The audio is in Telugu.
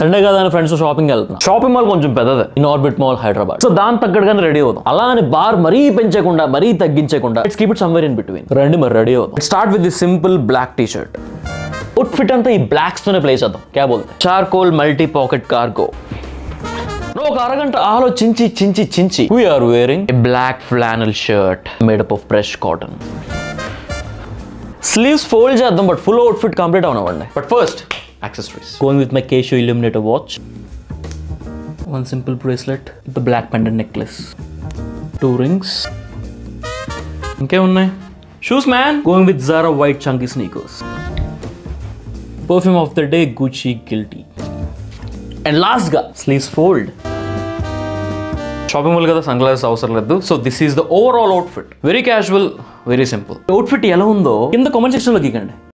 సండే కదా అని ఫ్రెండ్స్ షాపింగ్ వెళ్తున్నా షాపింగ్ మాల్ కొంచెం పెద్దదే in orbit mall Hyderabad so దాని తగ్గట్టుగానే రెడీ అవుతాం అలా అని బార్ మరీ పెంచకుండా మరీ తగ్గించకుండా it's keep it somewhere in between రండి మరి రెడీ అవుతాం start with the simple black T shirt outfit అంతా ఈ బ్లాక్స్ తోనే ప్లే చేద్దాం క్యా బోల్తే చార్కోల్ మల్టీ పాకెట్ కార్గో నువ్వు ఒక అరగంట ఆలోచించి చించి చించి we're wearing a black flannel shirt made up of fresh cotton sleeves fold చేద్దాం బట్ ఫుల్ అవుట్ఫిట్ కంప్లీట్ అవనివ్వండి but first accessories going with my Casio illuminator watch one simple bracelet with black pendant necklace two rings ఇంకేమున్నాయి shoes man going with Zara white chunky sneakers perfume of the day Gucci Guilty and లాస్ట్గా స్లీవ్స్ ఫోల్డ్ షాపింగ్ మాల్ కదా సన్ గ్లాసెస్ అవసరం లేదు so this is the overall outfit very casual very simple outfit ఎలా ఉందో కింద కామెంట్ సెక్షన్లో గీకండి